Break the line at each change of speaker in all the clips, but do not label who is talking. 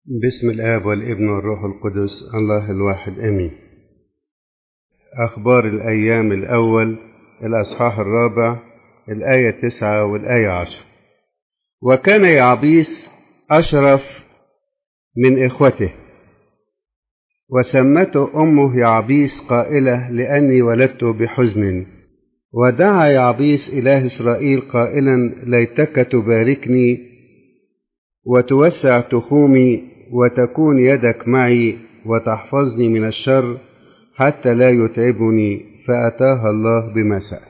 بسم الآب والابن والروح القدس الله الواحد آمين أخبار الأيام الأول الأصحاح الرابع الآية تسعة والآية عشر وكان يعبيس أشرف من إخوته وسمته أمه يعبيس قائلة لأني ولدت بحزن ودعا يعبيس إله إسرائيل قائلا ليتك تباركني وتوسع تخومي وتكون يدك معي وتحفظني من الشر حتى لا يتعبني فأتاها الله بما سأل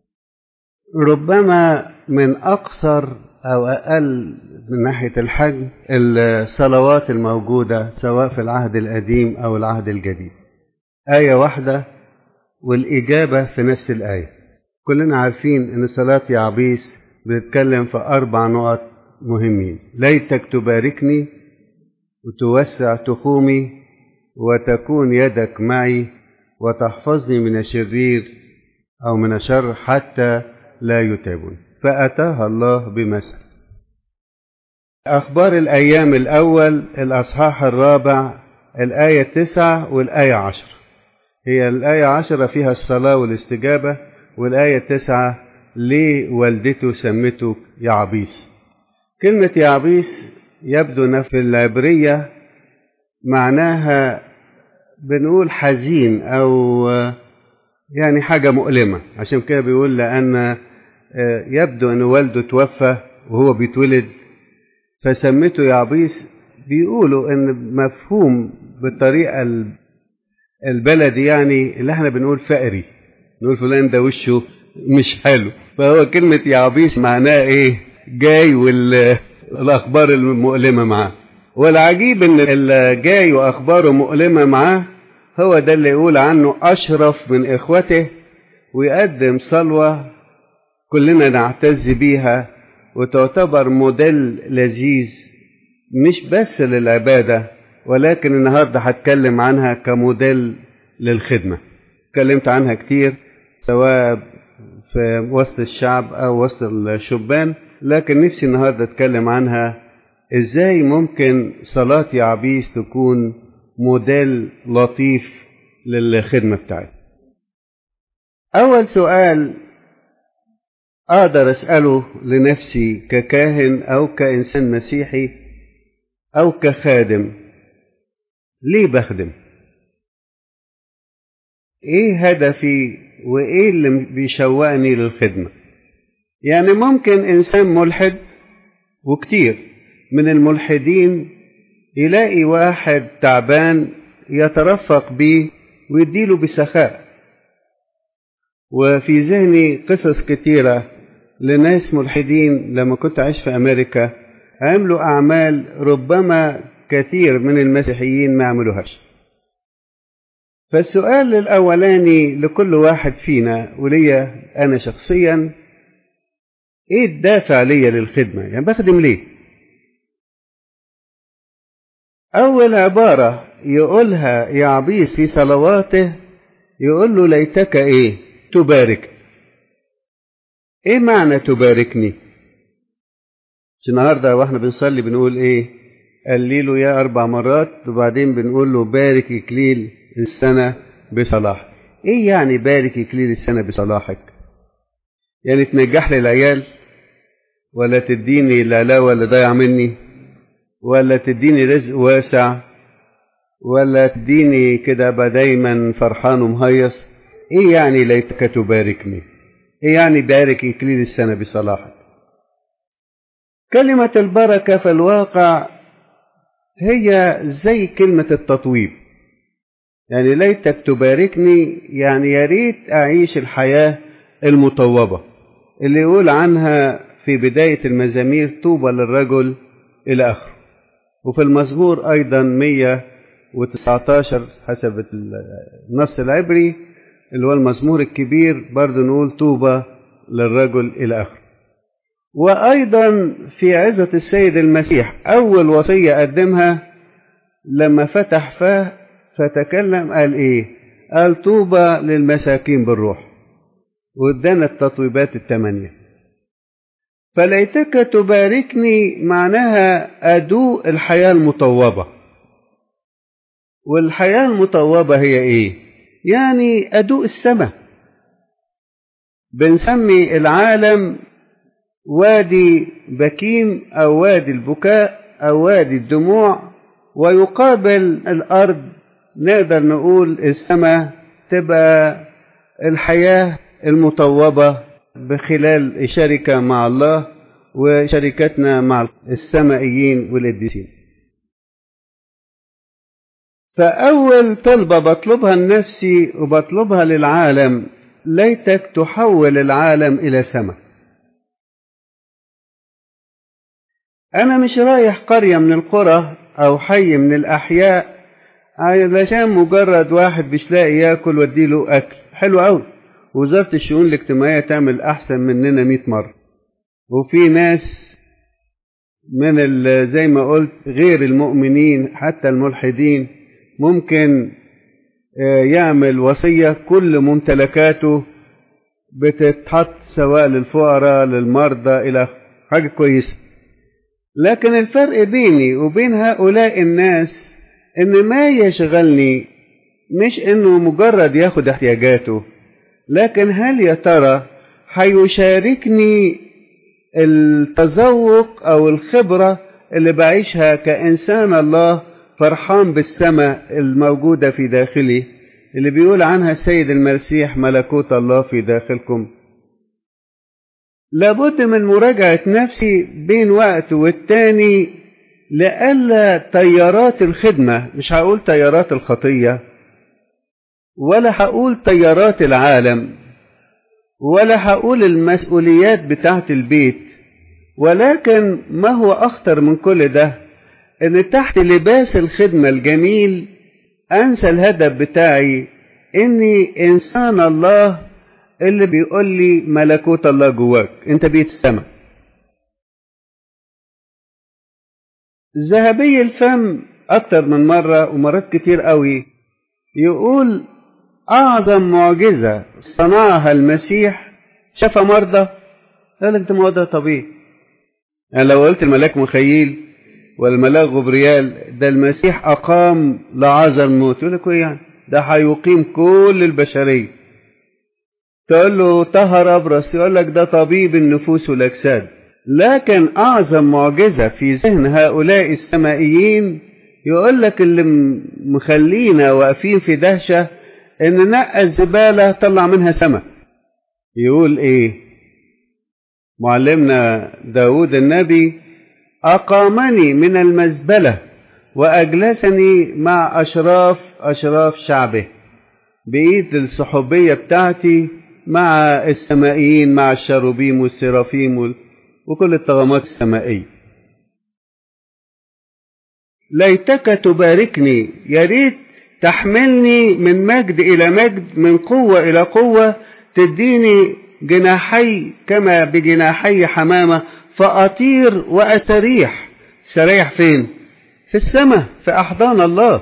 ربما من أقصر أو أقل من ناحية الحجم الصلوات الموجودة سواء في العهد القديم أو العهد الجديد آية واحدة والإجابة في نفس الآية كلنا عارفين أن صلاة يعبيس بتتكلم في أربع نقط مهمين ليتك تباركني وتوسع تخومي وتكون يدك معي وتحفظني من الشرير أو من الشر حتى لا يتعبني فأتاها الله بمثل أخبار الأيام الأول الأصحاح الرابع الآية تسعة والآية عشر هي الآية عشرة فيها الصلاة والاستجابة والآية تسعة ليه والدته سمته يعبيس كلمة يعبيس يبدو في العبرية معناها بنقول حزين أو يعني حاجة مؤلمة عشان كده بيقول لأن يبدو أن والده توفى وهو بيتولد فسمته يعبيس بيقولوا أن مفهوم بالطريقة البلدي يعني اللي احنا بنقول فقري نقول فلان ده وشه مش حلو فهو كلمة يعبيس معناها ايه جاي والأخبار المؤلمة معاه والعجيب ان اللي جاي وأخباره مؤلمة معاه هو ده اللي يقول عنه أشرف من إخوته ويقدم صلوة كلنا نعتز بيها وتعتبر موديل لذيذ مش بس للعبادة ولكن النهاردة هتكلم عنها كموديل للخدمة اتكلمت عنها كتير سواء في وسط الشعب أو وسط الشبان لكن نفسي النهاردة أتكلم عنها إزاي ممكن صلاة يعبيس تكون موديل لطيف للخدمة بتاعتي أول سؤال أقدر أسأله لنفسي ككاهن أو كإنسان مسيحي أو كخادم ليه بخدم؟ إيه هدفي وإيه اللي بيشوقني للخدمة؟ يعني ممكن إنسان ملحد وكتير من الملحدين يلاقي واحد تعبان يترفق بيه ويديله بسخاء وفي ذهني قصص كتيرة لناس ملحدين لما كنت عايش في أمريكا عملوا أعمال ربما كثير من المسيحيين ما عملوهاش فالسؤال الأولاني لكل واحد فينا وليا أنا شخصيا إيه الدافع ليا للخدمة يعني بخدم ليه أول عبارة يقولها يعبيس في صلواته يقول له ليتك إيه تبارك إيه معنى تباركني النهاردة واحنا بنصلي بنقول إيه قال له يا أربع مرات وبعدين بنقول له بارك إكليل السنة بصلاح إيه يعني بارك إكليل السنة بصلاحك يعني تنجح لي العيال ولا تديني العلاوة اللي ضايع مني ولا تديني رزق واسع ولا تديني كده ابقى دايما فرحان ومهيص ايه يعني ليتك تباركني ايه يعني بارك اكليل السنه بصلاحك كلمه البركه في الواقع هي زي كلمه التطويب يعني ليتك تباركني يعني يا ريت اعيش الحياه المطوبه اللي يقول عنها في بدايه المزامير طوبى للرجل الى اخره وفي المزمور أيضا 119 حسب النص العبري اللي هو المزمور الكبير برضه نقول طوبى للرجل إلى آخره وأيضا في عزة السيد المسيح أول وصية قدمها لما فتح فاه فتكلم قال إيه قال طوبى للمساكين بالروح وادانا التطويبات الثمانية فليتك تباركني معناها أدوء الحياة المطوبة والحياة المطوبة هي إيه؟ يعني أدوء السماء بنسمي العالم وادي بكيم أو وادي البكاء أو وادي الدموع ويقابل الأرض نقدر نقول السماء تبقى الحياة المطوبة بخلال شركة مع الله وشركتنا مع السمائيين والقديسين فأول طلبة بطلبها لنفسي وبطلبها للعالم ليتك تحول العالم إلى سماء أنا مش رايح قرية من القرى أو حي من الأحياء علشان مجرد واحد مش لاقي ياكل واديله أكل حلو أوي وزارة الشؤون الاجتماعية تعمل أحسن مننا مئة مرة وفي ناس من زي ما قلت غير المؤمنين حتى الملحدين ممكن يعمل وصية كل ممتلكاته بتتحط سواء للفقراء للمرضى إلى حاجة كويسة لكن الفرق بيني وبين هؤلاء الناس إن ما يشغلني مش إنه مجرد ياخد احتياجاته لكن هل يا ترى هيشاركني التذوق أو الخبرة اللي بعيشها كإنسان الله فرحان بالسماء الموجودة في داخلي اللي بيقول عنها السيد المسيح ملكوت الله في داخلكم لابد من مراجعة نفسي بين وقت والتاني لألا تيارات الخدمة مش هقول تيارات الخطية ولا هقول تيارات العالم ولا هقول المسؤوليات بتاعت البيت ولكن ما هو أخطر من كل ده إن تحت لباس الخدمة الجميل أنسى الهدف بتاعي إني إنسان الله اللي بيقول لي ملكوت الله جواك أنت بيت السماء ذهبي الفم أكتر من مرة ومرات كتير قوي يقول أعظم معجزة صنعها المسيح شفى مرضى قال لك ده ده طبيعي يعني لو قلت الملاك مخيل والملاك غبريال ده المسيح أقام لعازر موت يقول لك إيه يعني ده هيقيم كل البشرية تقول له طهر أبرص يقول لك ده طبيب النفوس والأجساد لكن أعظم معجزة في ذهن هؤلاء السمائيين يقول لك اللي مخلينا واقفين في دهشة إن نقى الزبالة طلع منها سما يقول إيه معلمنا داود النبي أقامني من المزبلة وأجلسني مع أشراف أشراف شعبه بإيد الصحوبية بتاعتي مع السمائيين مع الشروبيم والسرافيم وكل الطغمات السمائية ليتك تباركني يا ريت تحملني من مجد إلى مجد من قوة إلى قوة تديني جناحي كما بجناحي حمامة فأطير وأستريح سريح فين؟ في السماء في أحضان الله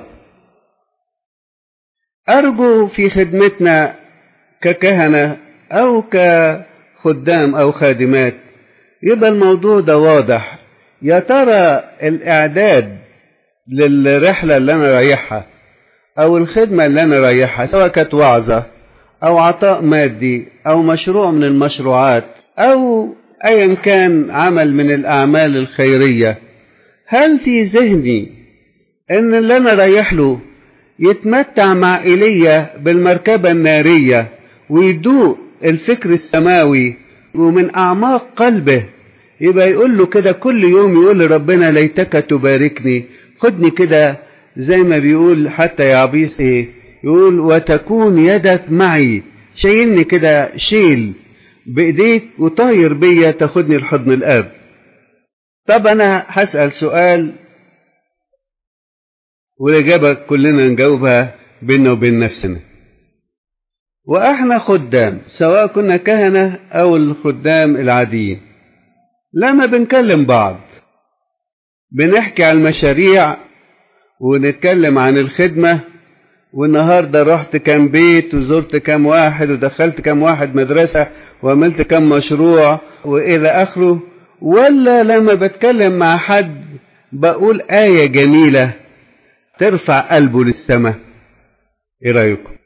أرجو في خدمتنا ككهنة أو كخدام أو خادمات يبقى الموضوع ده واضح يا ترى الإعداد للرحلة اللي أنا رايحها أو الخدمة اللي أنا رايحها سواء كانت وعظة أو عطاء مادي أو مشروع من المشروعات أو أيا كان عمل من الأعمال الخيرية هل في ذهني إن اللي أنا رايح له يتمتع مع إيليا بالمركبة النارية ويدوق الفكر السماوي ومن أعماق قلبه يبقى يقول له كده كل يوم يقول لربنا ليتك تباركني خدني كده زي ما بيقول حتى يا عبيس ايه يقول وتكون يدك معي شايلني كده شيل بايديك وطاير بيا تاخدني لحضن الاب طب انا هسأل سؤال والإجابة كلنا نجاوبها بيننا وبين نفسنا وإحنا خدام سواء كنا كهنة أو الخدام العاديين لما بنكلم بعض بنحكي عن المشاريع ونتكلم عن الخدمة والنهاردة رحت كام بيت وزرت كام واحد ودخلت كام واحد مدرسة وعملت كام مشروع وإلى آخره ولا لما بتكلم مع حد بقول آية جميلة ترفع قلبه للسماء ايه رأيكم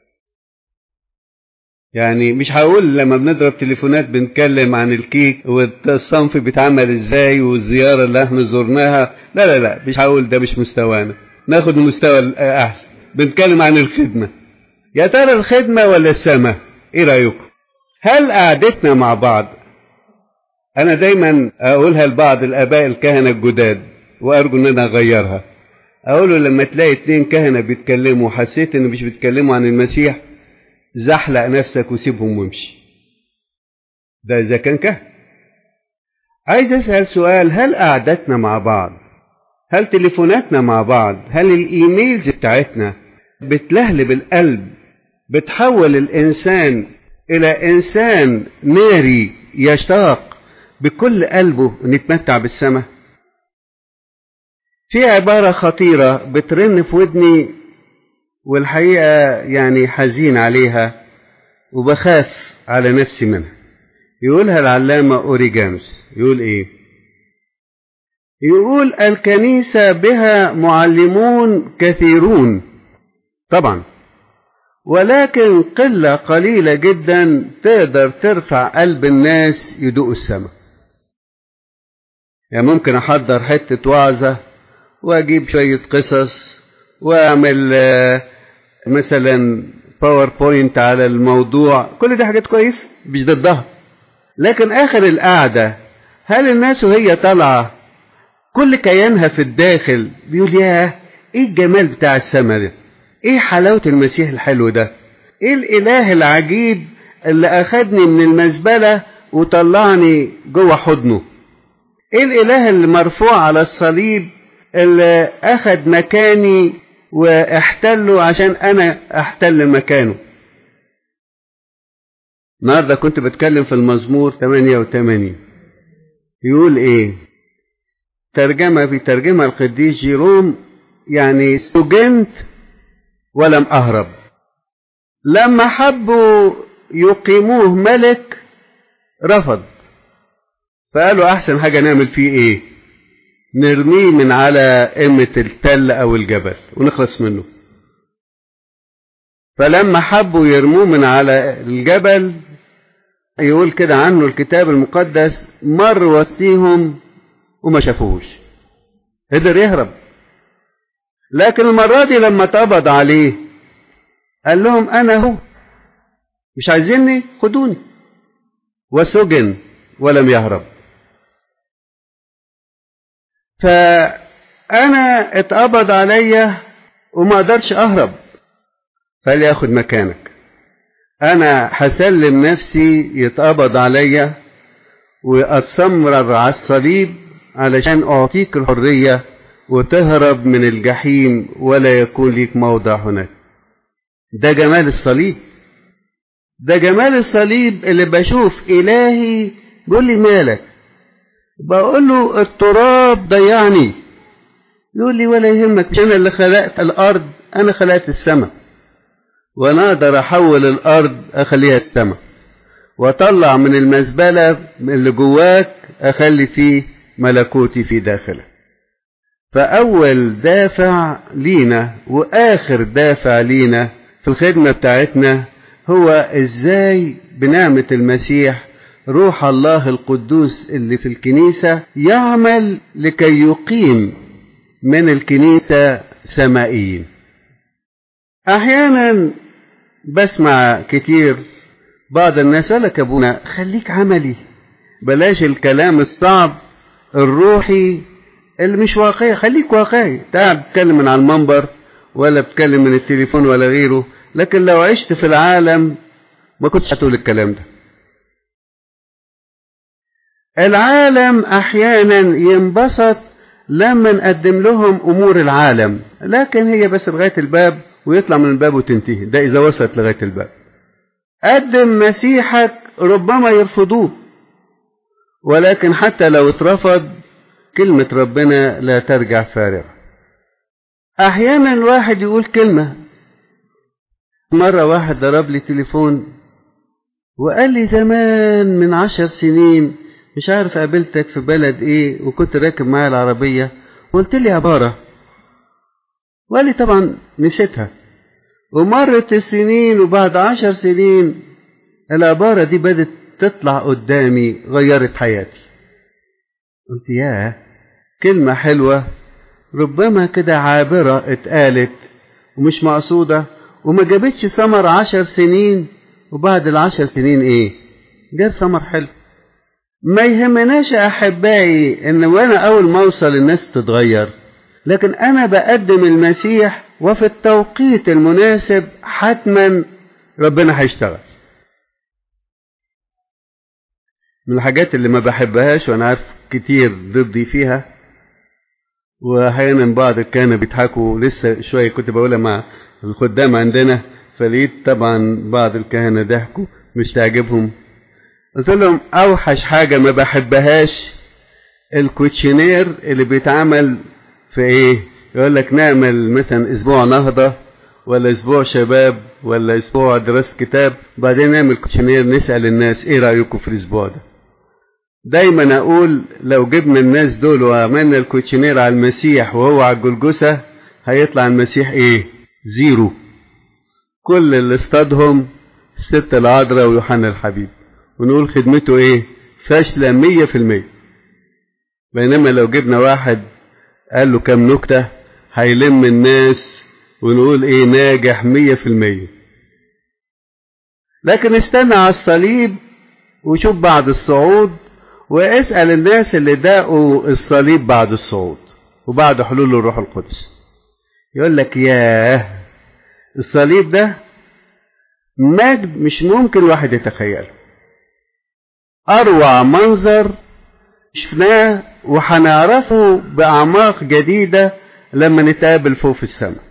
يعني مش هقول لما بنضرب تليفونات بنتكلم عن الكيك والصنف بيتعمل ازاي والزيارة اللي احنا زرناها لا لا لا مش هقول ده مش مستوانا ناخد المستوى الأحسن بنتكلم عن الخدمة يا ترى الخدمة ولا السماء ايه رأيكم هل قعدتنا مع بعض انا دايما اقولها لبعض الاباء الكهنة الجداد وارجو ان انا اغيرها اقوله لما تلاقي اتنين كهنة بيتكلموا وحسيت ان مش بيتكلموا عن المسيح زحلق نفسك وسيبهم وامشي ده اذا كان كهن عايز اسال سؤال هل قعدتنا مع بعض هل تليفوناتنا مع بعض هل الايميلز بتاعتنا بتلهلب القلب بتحول الانسان الى انسان ناري يشتاق بكل قلبه نتمتع بالسماء في عبارة خطيرة بترن في ودني والحقيقة يعني حزين عليها وبخاف على نفسي منها يقولها العلامة أوريجانوس يقول إيه يقول الكنيسة بها معلمون كثيرون طبعا ولكن قلة قليلة جدا تقدر ترفع قلب الناس يدوق السماء يعني ممكن أحضر حتة وعظة وأجيب شوية قصص وأعمل مثلا باوربوينت على الموضوع كل دي حاجات كويسة مش ضدها لكن آخر القعدة هل الناس وهي طالعة كل كيانها في الداخل بيقول ياه ايه الجمال بتاع السماء ده ايه حلاوة المسيح الحلو ده ايه الاله العجيب اللي اخدني من المزبلة وطلعني جوه حضنه ايه الاله اللي مرفوع على الصليب اللي اخد مكاني واحتله عشان انا احتل مكانه النهارده كنت بتكلم في المزمور 88 يقول ايه ترجمة بترجمة القديس جيروم يعني سجنت ولم أهرب لما حبوا يقيموه ملك رفض فقالوا أحسن حاجة نعمل فيه إيه نرميه من على قمة التل أو الجبل ونخلص منه فلما حبوا يرموه من على الجبل يقول كده عنه الكتاب المقدس مر وسطيهم وما شافوهوش قدر يهرب لكن المرة دي لما اتقبض عليه قال لهم أنا هو مش عايزيني خدوني وسجن ولم يهرب فأنا اتقبض عليا وما اقدرش أهرب فلياخد مكانك أنا هسلم نفسي يتقبض عليا وأتسمرر على الصليب علشان أعطيك الحرية وتهرب من الجحيم ولا يكون ليك موضع هناك ده جمال الصليب ده جمال الصليب اللي بشوف إلهي بيقول لي مالك بقول له التراب ضيعني يقول لي ولا يهمك مش أنا اللي خلقت الأرض أنا خلقت السماء وأنا أقدر أحول الأرض أخليها السماء وأطلع من المزبلة اللي جواك أخلي فيه ملكوتي في داخلك فأول دافع لينا وآخر دافع لينا في الخدمة بتاعتنا هو إزاي بنعمة المسيح روح الله القدوس اللي في الكنيسة يعمل لكي يقيم من الكنيسة سمائيين أحيانا بسمع كتير بعض الناس قال لك أبونا خليك عملي بلاش الكلام الصعب الروحي اللي مش واقعي خليك واقعي تعال بتتكلم من على المنبر ولا بتتكلم من التليفون ولا غيره لكن لو عشت في العالم ما كنتش هتقول الكلام ده العالم احيانا ينبسط لما نقدم لهم امور العالم لكن هي بس لغايه الباب ويطلع من الباب وتنتهي ده اذا وصلت لغايه الباب قدم مسيحك ربما يرفضوه ولكن حتى لو اترفض كلمة ربنا لا ترجع فارغة أحيانا الواحد يقول كلمة مرة واحد ضرب لي تليفون وقال لي زمان من عشر سنين مش عارف قابلتك في بلد ايه وكنت راكب معايا العربية وقلت لي عبارة وقال لي طبعا نسيتها ومرت السنين وبعد عشر سنين العبارة دي بدت تطلع قدامي غيرت حياتي قلت ياه كلمة حلوة ربما كده عابرة اتقالت ومش مقصودة وما جابتش ثمر عشر سنين وبعد العشر سنين ايه جاب ثمر حلو ما يهمناش احبائي ان وانا اول ما اوصل الناس تتغير لكن انا بقدم المسيح وفي التوقيت المناسب حتما ربنا هيشتغل من الحاجات اللي ما بحبهاش وانا عارف كتير ضدي فيها واحيانا بعض كانوا بيضحكوا لسه شويه كنت بقولها مع الخدام عندنا فلقيت طبعا بعض الكهنه ضحكوا مش تعجبهم قلت لهم اوحش حاجه ما بحبهاش الكوتشينير اللي بيتعمل في ايه يقول لك نعمل مثلا اسبوع نهضه ولا اسبوع شباب ولا اسبوع دراسه كتاب بعدين نعمل كوتشينير نسال الناس ايه رايكم في الاسبوع ده دايما اقول لو جبنا الناس دول وعملنا الكوتشينير على المسيح وهو على الجلجسه هيطلع المسيح ايه زيرو كل اللي اصطادهم الست العذراء ويوحنا الحبيب ونقول خدمته ايه فاشله مية في المية بينما لو جبنا واحد قال له كام نكتة هيلم الناس ونقول ايه ناجح مية في المية لكن استنى على الصليب وشوف بعد الصعود واسأل الناس اللي داقوا الصليب بعد الصعود وبعد حلول الروح القدس يقول لك ياه الصليب ده مجد مش ممكن الواحد يتخيله أروع منظر شفناه وهنعرفه بأعماق جديدة لما نتقابل فوق في السماء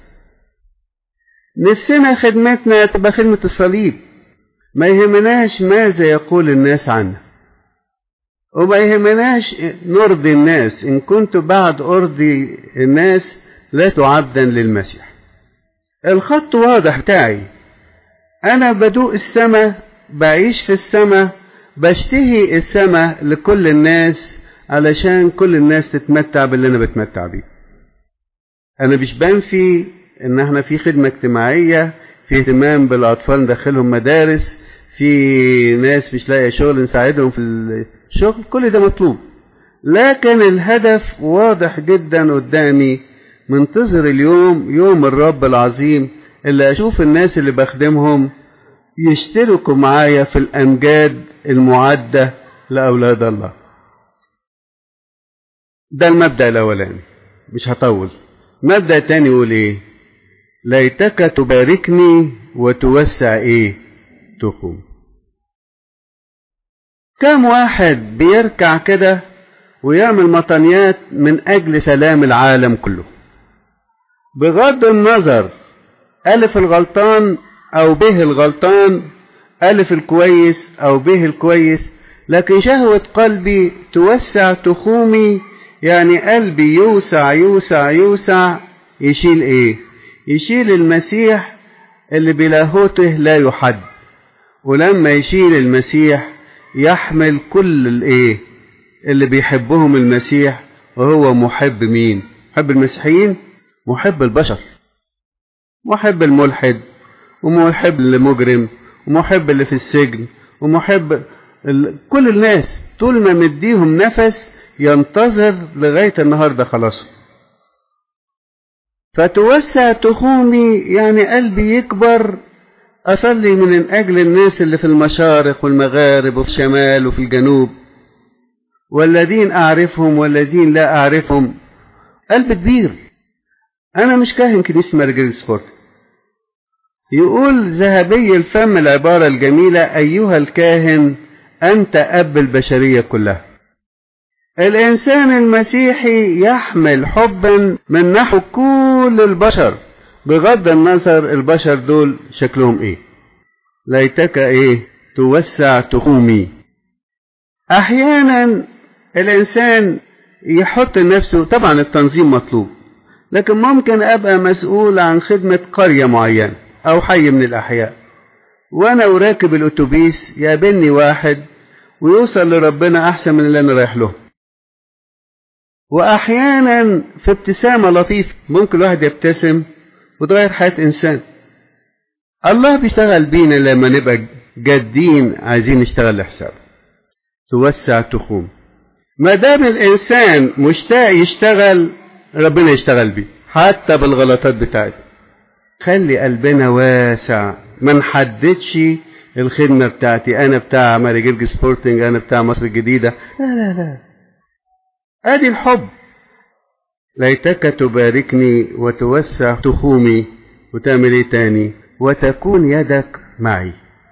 نفسنا خدمتنا تبقى خدمة الصليب ما يهمناش ماذا يقول الناس عنه وما يهمناش نرضي الناس إن كنت بعد أرضي الناس لست عبدا للمسيح الخط واضح بتاعي أنا بدوق السماء بعيش في السماء بشتهي السماء لكل الناس علشان كل الناس تتمتع باللي أنا بتمتع بيه أنا مش بنفي إن احنا في خدمة اجتماعية في اهتمام بالأطفال ندخلهم مدارس في ناس مش لاقية شغل نساعدهم في الشغل كل ده مطلوب لكن الهدف واضح جدا قدامي منتظر اليوم يوم الرب العظيم اللي أشوف الناس اللي بخدمهم يشتركوا معايا في الأمجاد المعدة لأولاد الله ده المبدأ الأولاني مش هطول مبدأ تاني يقول إيه ليتك تباركني وتوسع إيه تخم كم واحد بيركع كده ويعمل مطنيات من أجل سلام العالم كله بغض النظر ألف الغلطان أو به الغلطان ألف الكويس أو به الكويس لكن شهوة قلبي توسع تخومي يعني قلبي يوسع يوسع يوسع يشيل ايه يشيل المسيح اللي بلاهوته لا يحد ولما يشيل المسيح يحمل كل الايه اللي بيحبهم المسيح وهو محب مين محب المسيحيين محب البشر محب الملحد ومحب المجرم ومحب اللي في السجن ومحب ال... كل الناس طول ما مديهم نفس ينتظر لغاية النهاردة خلاص فتوسع تخومي يعني قلبي يكبر أصلي من أجل الناس اللي في المشارق والمغارب وفي الشمال وفي الجنوب والذين أعرفهم والذين لا أعرفهم قلب كبير أنا مش كاهن كنيسة مرجل سبورت يقول ذهبي الفم العبارة الجميلة أيها الكاهن أنت أب البشرية كلها الإنسان المسيحي يحمل حبا من نحو كل البشر بغض النظر البشر دول شكلهم ايه ليتك ايه توسع تخومي احيانا الانسان يحط نفسه طبعا التنظيم مطلوب لكن ممكن ابقى مسؤول عن خدمة قرية معينة او حي من الاحياء وانا وراكب الاتوبيس يقابلني واحد ويوصل لربنا أحسن من اللي أنا رايح له وأحيانا في ابتسامة لطيفة ممكن الواحد يبتسم وتغير حياة إنسان الله بيشتغل بينا لما نبقى جادين عايزين نشتغل لحسابه توسع تخوم ما دام الإنسان مشتاق يشتغل ربنا يشتغل بيه حتى بالغلطات بتاعته خلي قلبنا واسع ما نحددش الخدمة بتاعتي أنا بتاع ماري جرج سبورتنج أنا بتاع مصر الجديدة لا لا لا أدي الحب ليتك تباركني وتوسع تخومي وتعمل ايه تاني وتكون يدك معي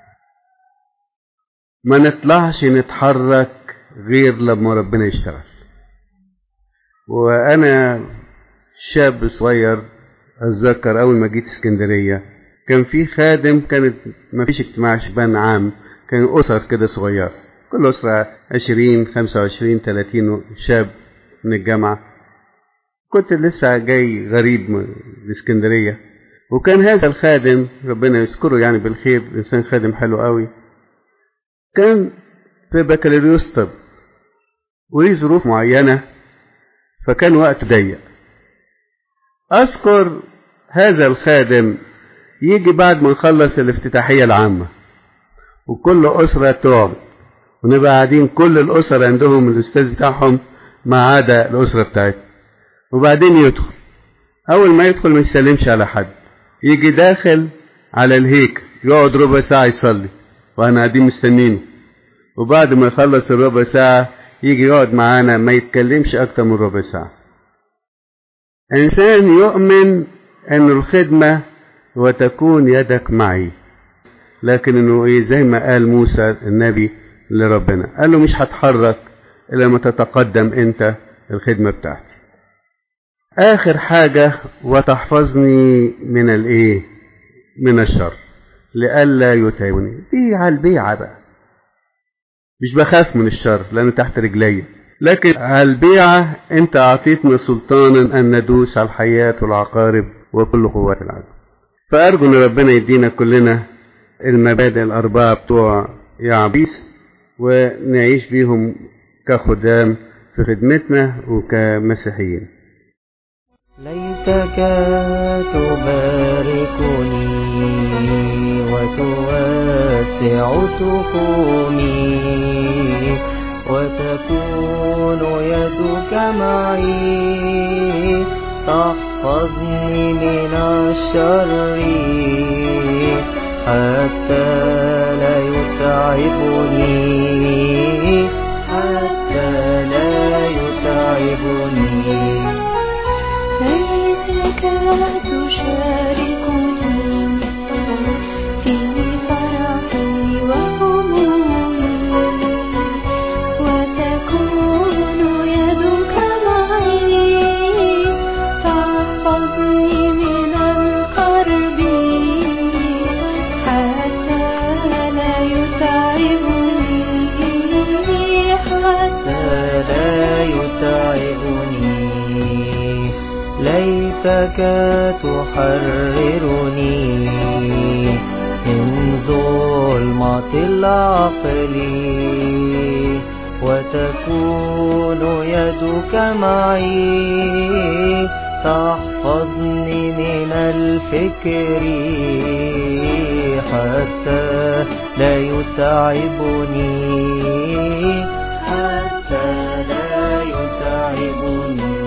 ما نطلعش نتحرك غير لما ربنا يشتغل وانا شاب صغير اتذكر اول ما جيت اسكندريه كان في خادم كانت ما فيش اجتماع شبان عام كان اسر كده صغيره كل اسره 20 25 30 شاب من الجامعه كنت لسه جاي غريب من الاسكندريه وكان هذا الخادم ربنا يذكره يعني بالخير انسان خادم حلو قوي كان في بكالوريوس طب وليه ظروف معينه فكان وقته ضيق اذكر هذا الخادم يجي بعد ما نخلص الافتتاحيه العامه وكل اسره تقعد ونبقى قاعدين كل الاسر عندهم الاستاذ بتاعهم ما عدا الاسره بتاعتهم وبعدين يدخل اول ما يدخل ما يسلمش على حد يجي داخل على الهيك يقعد ربع ساعه يصلي واحنا قاعدين مستنينه وبعد ما يخلص الربع ساعه يجي يقعد معانا ما يتكلمش اكتر من ربع ساعه انسان يؤمن ان الخدمه وتكون يدك معي لكن انه ايه زي ما قال موسى النبي لربنا قال له مش هتحرك الا ما تتقدم انت الخدمه بتاعتي اخر حاجه وتحفظني من الايه من الشر لئلا يتعبني دي على البيعه بقى مش بخاف من الشر لانه تحت رجلي لكن على البيعه انت اعطيتنا سلطانا ان ندوس على الحياه والعقارب وكل قوات العدو فارجو ان ربنا يدينا كلنا المبادئ الاربعه بتوع يعبيس ونعيش بيهم كخدام في خدمتنا وكمسيحيين
ليتك تباركني وتوسع تخومي وتكون يدك معي تحفظني من الشر حتى لا يتعبني حتى لا يتعبني
ليتك تشاركني في فرحي وهمومي وتكون يدك معي تحفظني من القرب حتى لا يتعبني حتى
لا يتعبني ليتك تحررني من ظلمة العقل وتكون يدك معي تحفظني من الفكر حتى لا يتعبني حتى لا يتعبني